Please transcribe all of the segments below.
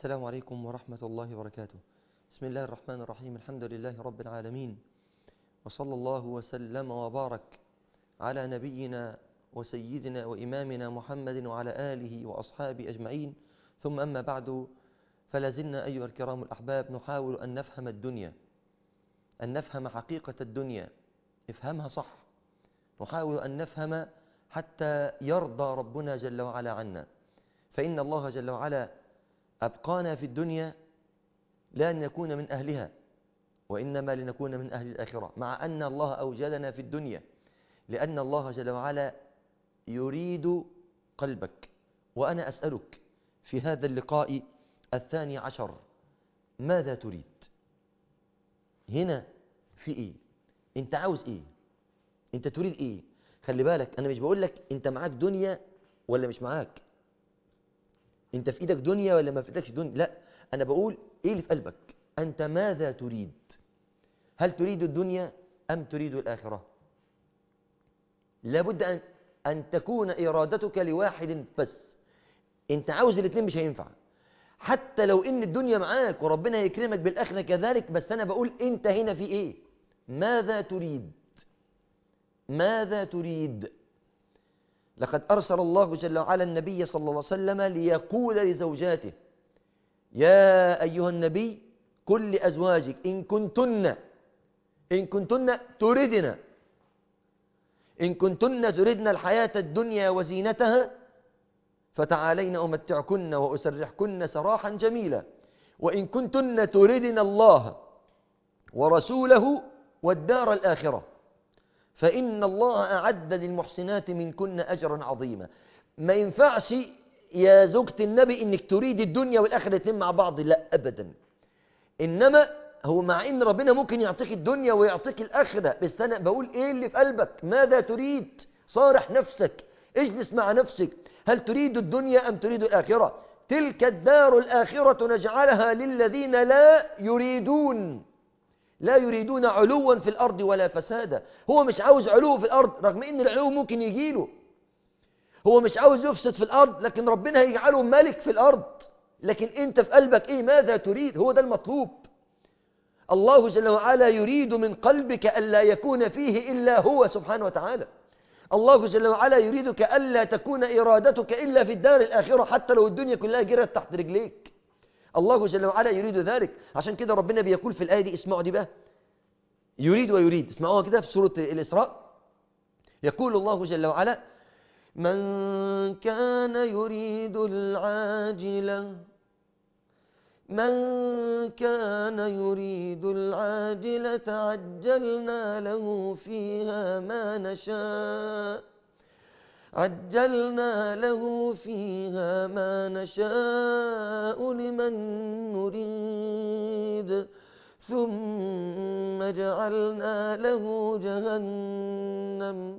السلام عليكم ورحمة الله وبركاته بسم الله الرحمن الرحيم الحمد لله رب العالمين وصلى الله وسلم وبارك على نبينا وسيدنا وإمامنا محمد وعلى آله وأصحابه أجمعين ثم أما بعد فلازلنا أيها الكرام الأحباب نحاول أن نفهم الدنيا أن نفهم حقيقة الدنيا افهمها صح نحاول أن نفهم حتى يرضى ربنا جل وعلا عنا فإن الله جل وعلا أبقانا في الدنيا لا أن نكون من أهلها وإنما لنكون من أهل الآخرة مع أن الله أوجدنا في الدنيا لأن الله جل وعلا يريد قلبك وأنا أسألك في هذا اللقاء الثاني عشر ماذا تريد هنا في إيه أنت عاوز إيه أنت تريد إيه خلي بالك أنا مش بقول لك أنت معاك دنيا ولا مش معاك أنت في إيدك دنيا ولا ما في إيدكش دنيا لا أنا بقول إيه اللي في قلبك أنت ماذا تريد هل تريد الدنيا أم تريد الآخرة لابد أن, أن تكون إرادتك لواحد بس أنت عاوز الاثنين مش هينفع حتى لو إن الدنيا معاك وربنا يكرمك بالآخرة كذلك بس أنا بقول أنت هنا في إيه ماذا تريد ماذا تريد لقد أرسل الله جل وعلا النبي صلى الله عليه وسلم ليقول لزوجاته يا أيها النبي كل أزواجك إن كنتن إن كنتن تردن إن كنتن تردن الحياة الدنيا وزينتها فتعالين أمتعكن وأسرحكن سراحا جميلا وإن كنتن تردن الله ورسوله والدار الآخرة فإن الله أعد للمحسنات منكن أجرا عظيما ما ينفعش يا زوجة النبي إنك تريد الدنيا والآخرة الاثنين مع بعض لا أبدا إنما هو مع إن ربنا ممكن يعطيك الدنيا ويعطيك الآخرة بس أنا بقول إيه اللي في قلبك ماذا تريد صارح نفسك اجلس مع نفسك هل تريد الدنيا أم تريد الآخرة تلك الدار الآخرة نجعلها للذين لا يريدون لا يريدون علوا في الأرض ولا فسادا هو مش عاوز علو في الأرض رغم إن العلو ممكن يجيله هو مش عاوز يفسد في الأرض لكن ربنا هيجعله ملك في الأرض لكن أنت في قلبك إيه ماذا تريد هو ده المطلوب الله جل وعلا يريد من قلبك ألا يكون فيه إلا هو سبحانه وتعالى الله جل وعلا يريدك ألا تكون إرادتك إلا في الدار الآخرة حتى لو الدنيا كلها جرت تحت رجليك الله جل وعلا يريد ذلك عشان كده ربنا بيقول في الآية دي اسمعوا دي بقى يريد ويريد اسمعوها كده في سورة الإسراء يقول الله جل وعلا من كان يريد العاجلة من كان يريد العاجلة عجلنا له فيها ما نشاء عجلنا له فيها ما نشاء لمن نريد ثم جعلنا له جهنم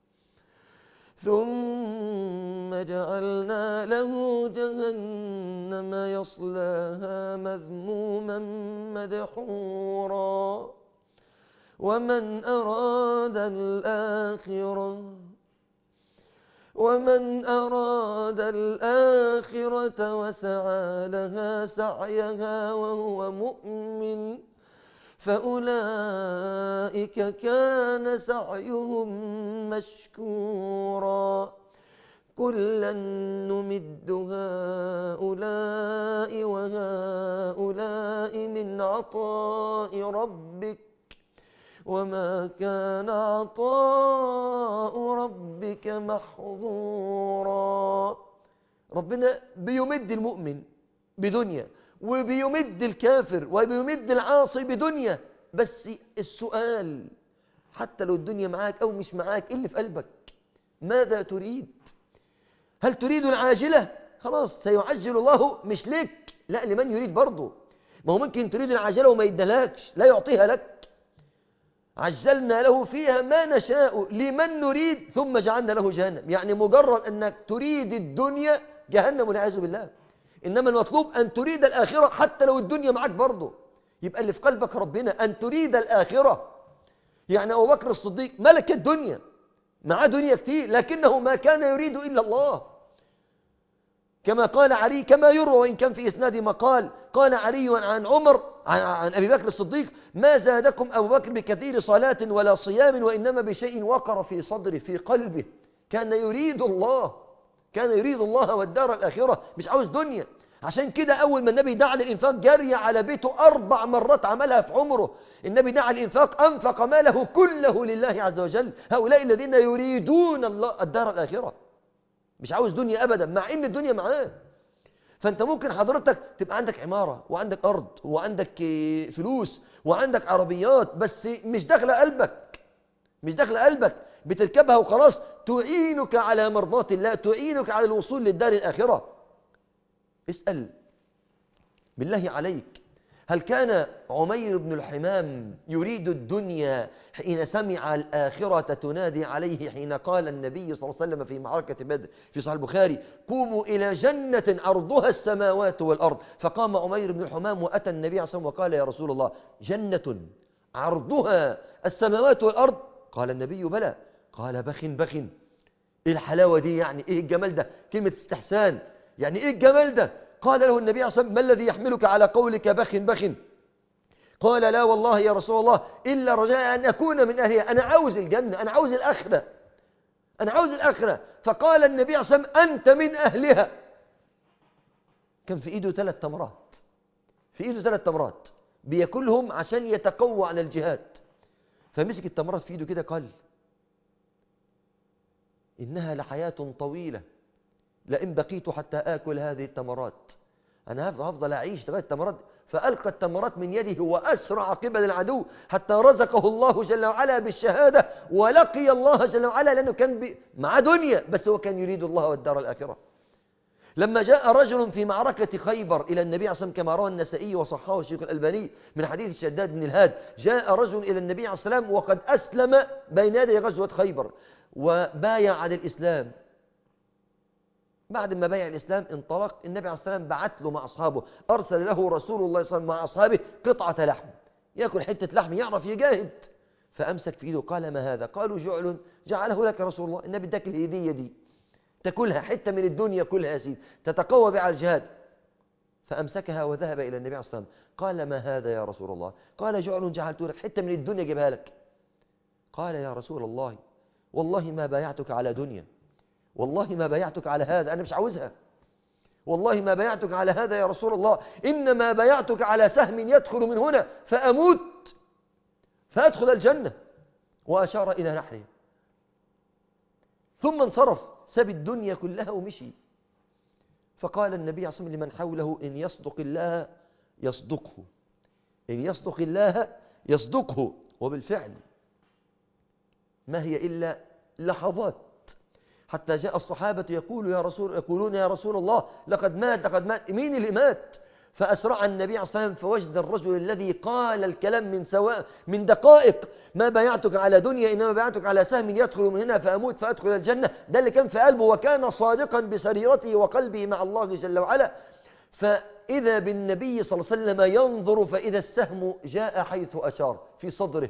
ثم جعلنا له جهنم يصلاها مذموما مدحورا ومن أراد الآخرة ومن أراد الآخرة وسعى لها سعيها وهو مؤمن فأولئك كان سعيهم مشكورا كلا نمد هؤلاء وهؤلاء من عطاء ربك وما كان عطاء ربك محظورا ربنا بيمد المؤمن بدنيا وبيمد الكافر وبيمد العاصي بدنيا بس السؤال حتى لو الدنيا معاك أو مش معاك إيه اللي في قلبك ماذا تريد هل تريد العاجلة خلاص سيعجل الله مش لك لا لمن يريد برضه ما هو ممكن تريد العاجلة وما يدلكش لا يعطيها لك عجلنا له فيها ما نشاء لمن نريد ثم جعلنا له جهنم يعني مجرد أنك تريد الدنيا جهنم والعياذ بالله إنما المطلوب أن تريد الآخرة حتى لو الدنيا معك برضه يبقى اللي في قلبك ربنا أن تريد الآخرة يعني أبو بكر الصديق ملك الدنيا معاه دنيا كتير لكنه ما كان يريد إلا الله كما قال علي كما يروى وإن كان في إسناد مقال قال علي عن عمر عن, عن أبي بكر الصديق ما زادكم أبو بكر بكثير صلاة ولا صيام وإنما بشيء وقر في صدره في قلبه كان يريد الله كان يريد الله والدار الآخرة مش عاوز دنيا عشان كده أول ما النبي دعا للإنفاق جري على بيته أربع مرات عملها في عمره النبي دعا الإنفاق أنفق ماله كله لله عز وجل هؤلاء الذين يريدون الله الدار الآخرة مش عاوز دنيا أبدا مع إن الدنيا معاه فأنت ممكن حضرتك تبقى عندك عمارة وعندك أرض وعندك فلوس وعندك عربيات بس مش داخلة قلبك مش داخلة قلبك بتركبها وخلاص تعينك على مرضاة الله تعينك على الوصول للدار الآخرة اسأل بالله عليك هل كان عمير بن الحمام يريد الدنيا حين سمع الآخرة تنادي عليه حين قال النبي صلى الله عليه وسلم في معركة بدر في صحيح البخاري قوموا إلى جنة عرضها السماوات والأرض فقام عمير بن الحمام وأتى النبي عليه الصلاة والسلام وقال يا رسول الله جنة عرضها السماوات والأرض قال النبي بلى قال بخ بخ ايه الحلاوة دي يعني ايه الجمال ده كلمة استحسان يعني ايه الجمال ده قال له النبي عليه الصلاة والسلام ما الذي يحملك على قولك بخ بخ قال لا والله يا رسول الله إلا رجاء أن أكون من أهلها أنا عاوز الجنة أنا عاوز الآخرة أنا عاوز الآخرة فقال النبي عليه الصلاة والسلام أنت من أهلها كان في إيده ثلاث تمرات في إيده ثلاث تمرات بياكلهم عشان يتقوى على الجهاد فمسك التمرات في إيده كده قال إنها لحياة طويلة لئن بقيت حتى آكل هذه التمرات أنا هفضل أعيش لغاية التمرات فألقى التمرات من يده وأسرع قبل العدو حتى رزقه الله جل وعلا بالشهادة ولقي الله جل وعلا لأنه كان مع دنيا بس هو كان يريد الله والدار الآخرة لما جاء رجل في معركة خيبر إلى النبي عليه الصلاة والسلام كما روى النسائي وصححه الشيخ الألباني من حديث شداد بن الهاد جاء رجل إلى النبي عليه الصلاة والسلام وقد أسلم بين يدي غزوة خيبر وبايع على الإسلام بعد ما بايع الإسلام انطلق النبي عليه الصلاة والسلام بعت له مع أصحابه أرسل له رسول الله صلى الله عليه وسلم مع أصحابه قطعة لحم يأكل حتة لحم يعرف يجاهد فأمسك في إيده قال ما هذا قالوا جعل جعله لك رسول الله النبي اداك الهدية دي تاكلها حتة من الدنيا كلها يا سيدي تتقوى بها على الجهاد فأمسكها وذهب إلى النبي عليه الصلاة والسلام قال ما هذا يا رسول الله قال جعل جعلت لك حتة من الدنيا جيبها لك قال يا رسول الله والله ما بايعتك على دنيا والله ما بايعتك على هذا أنا مش عاوزها والله ما بايعتك على هذا يا رسول الله إنما بايعتك على سهم يدخل من هنا فأموت فأدخل الجنة وأشار إلى نحره ثم انصرف ساب الدنيا كلها ومشي فقال النبي عليه الصلاة والسلام لمن حوله إن يصدق الله يصدقه إن يصدق الله يصدقه وبالفعل ما هي إلا لحظات حتى جاء الصحابة يقول يا رسول يقولون يا رسول الله لقد مات لقد مات مين اللي مات فأسرع النبي عليه الصلاة والسلام فوجد الرجل الذي قال الكلام من سواء من دقائق ما بايعتك على دنيا إنما بايعتك على سهم يدخل من هنا فأموت فأدخل الجنة ده اللي كان في قلبه وكان صادقا بسريرته وقلبه مع الله جل وعلا فإذا بالنبي صلى الله عليه وسلم ينظر فإذا السهم جاء حيث أشار في صدره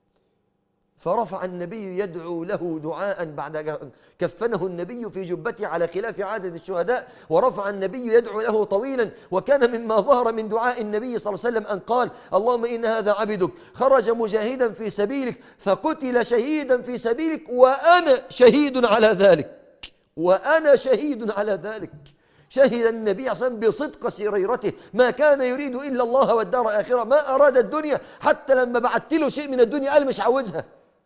فرفع النبي يدعو له دعاء بعد كفنه النبي في جبته على خلاف عادة الشهداء ورفع النبي يدعو له طويلا وكان مما ظهر من دعاء النبي صلى الله عليه وسلم أن قال اللهم إن هذا عبدك خرج مجاهدا في سبيلك فقتل شهيدا في سبيلك وأنا شهيد على ذلك وأنا شهيد على ذلك شهد النبي صلى الله عليه وسلم بصدق سريرته ما كان يريد إلا الله والدار الآخرة ما أراد الدنيا حتى لما بعت له شيء من الدنيا قال مش عاوزها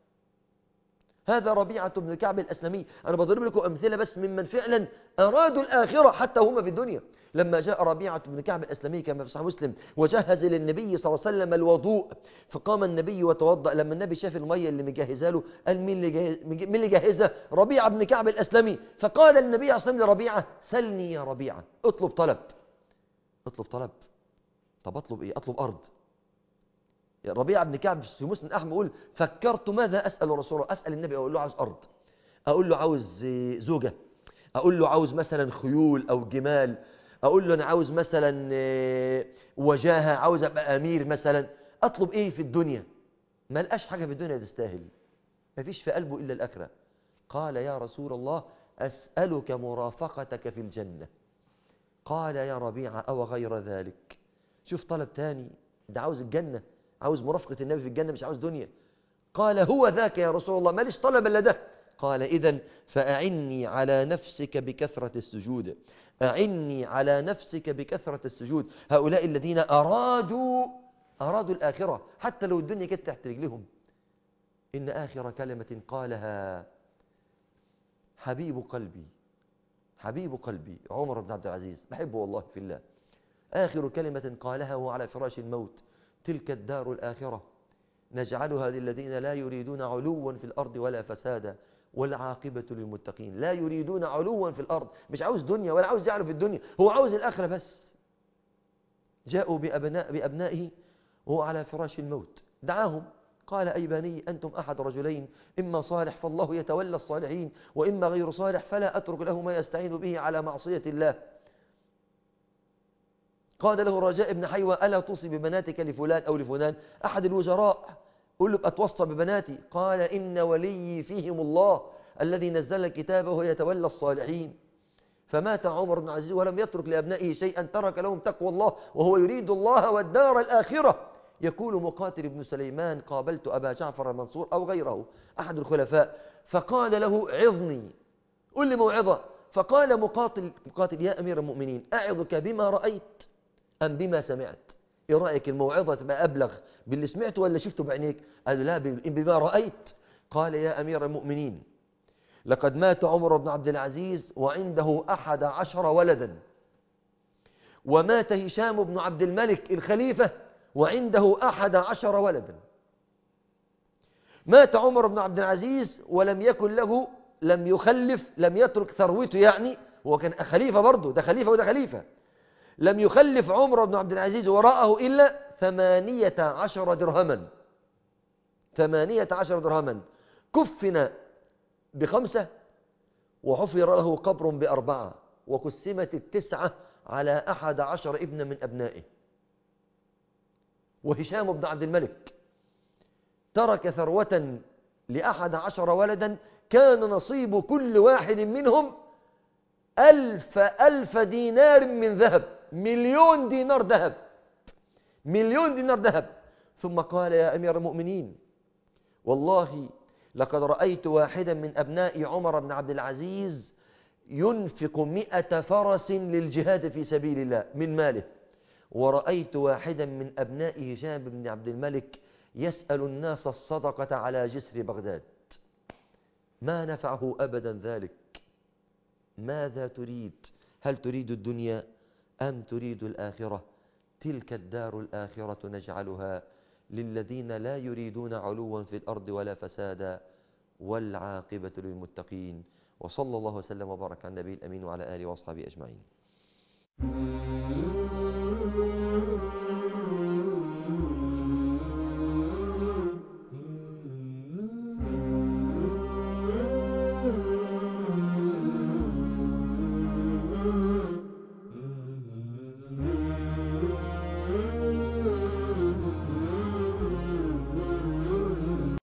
هذا ربيعة بن كعب الأسلمي أنا بضرب لكم أمثلة بس ممن فعلا أرادوا الآخرة حتى هم في الدنيا لما جاء ربيعة بن كعب الأسلمي كما في صحيح مسلم وجهز للنبي صلى الله عليه وسلم الوضوء فقام النبي وتوضأ لما النبي شاف المية اللي مجهزها له قال مين اللي, جهز مين اللي جهزها ربيعة بن كعب الأسلمي فقال النبي صلى الله عليه وسلم لربيعة سلني يا ربيعة اطلب طلب اطلب طلب طب اطلب ايه اطلب أرض ربيعة بن كعب في مسلم أحمد يقول فكرت ماذا أسأل رسول الله أسأل النبي أقول له عاوز أرض أقول له عاوز زوجة أقول له عاوز مثلا خيول أو جمال أقول له أنا عاوز مثلا وجاهة عاوز أبقى أمير مثلا أطلب إيه في الدنيا ما لقاش حاجة في الدنيا تستاهل ما فيش في قلبه إلا الآخرة قال يا رسول الله أسألك مرافقتك في الجنة قال يا ربيعة أو غير ذلك شوف طلب تاني ده عاوز الجنة عاوز مرافقة النبي في الجنة مش عاوز دنيا قال هو ذاك يا رسول الله ماليش طلب إلا ده قال إذا فأعني على نفسك بكثرة السجود أعني على نفسك بكثرة السجود هؤلاء الذين أرادوا أرادوا الآخرة حتى لو الدنيا كانت تحت رجلهم إن آخر كلمة قالها حبيب قلبي حبيب قلبي عمر بن عبد العزيز بحبه والله في الله آخر كلمة قالها وهو على فراش الموت تلك الدار الآخرة نجعلها للذين لا يريدون علوا في الأرض ولا فسادا والعاقبة للمتقين لا يريدون علوا في الأرض مش عاوز دنيا ولا عاوز يعرف الدنيا هو عاوز الآخرة بس جاءوا بأبناء بأبنائه وهو على فراش الموت دعاهم قال أي بني أنتم أحد رجلين إما صالح فالله يتولى الصالحين وإما غير صالح فلا أترك له ما يستعين به على معصية الله قال له رجاء بن حيوى ألا توصي ببناتك لفلان أو لفلان أحد الوزراء قل له أتوصى ببناتي قال إن ولي فيهم الله الذي نزل الكتاب وهو يتولى الصالحين فمات عمر بن عزيز ولم يترك لأبنائه شيئا ترك لهم تقوى الله وهو يريد الله والدار الآخرة يقول مقاتل بن سليمان قابلت أبا جعفر المنصور أو غيره أحد الخلفاء فقال له عظني قل لي موعظة فقال مقاتل, مقاتل يا أمير المؤمنين أعظك بما رأيت أم بما سمعت إيه رأيك الموعظة تبقى أبلغ باللي سمعته ولا شفته بعينيك قال لا بما رأيت قال يا أمير المؤمنين لقد مات عمر بن عبد العزيز وعنده أحد عشر ولدا ومات هشام بن عبد الملك الخليفة وعنده أحد عشر ولدا مات عمر بن عبد العزيز ولم يكن له لم يخلف لم يترك ثروته يعني هو كان خليفة برضه ده خليفة وده خليفة لم يخلف عمر بن عبد العزيز وراءه إلا ثمانية عشر درهما ثمانية عشر درهما كفن بخمسة وحفر له قبر بأربعة وقسمت التسعة على أحد عشر ابن من أبنائه وهشام بن عبد الملك ترك ثروة لأحد عشر ولدا كان نصيب كل واحد منهم ألف ألف دينار من ذهب مليون دينار ذهب مليون دينار ذهب ثم قال يا أمير المؤمنين والله لقد رأيت واحدا من أبناء عمر بن عبد العزيز ينفق مئة فرس للجهاد في سبيل الله من ماله ورأيت واحدا من أبناء هشام بن عبد الملك يسأل الناس الصدقة على جسر بغداد ما نفعه أبدا ذلك ماذا تريد هل تريد الدنيا أم تريد الآخرة تلك الدار الآخرة نجعلها للذين لا يريدون علوا في الأرض ولا فسادا والعاقبة للمتقين وصلى الله وسلم وبارك على النبي الأمين وعلى آله وأصحابه أجمعين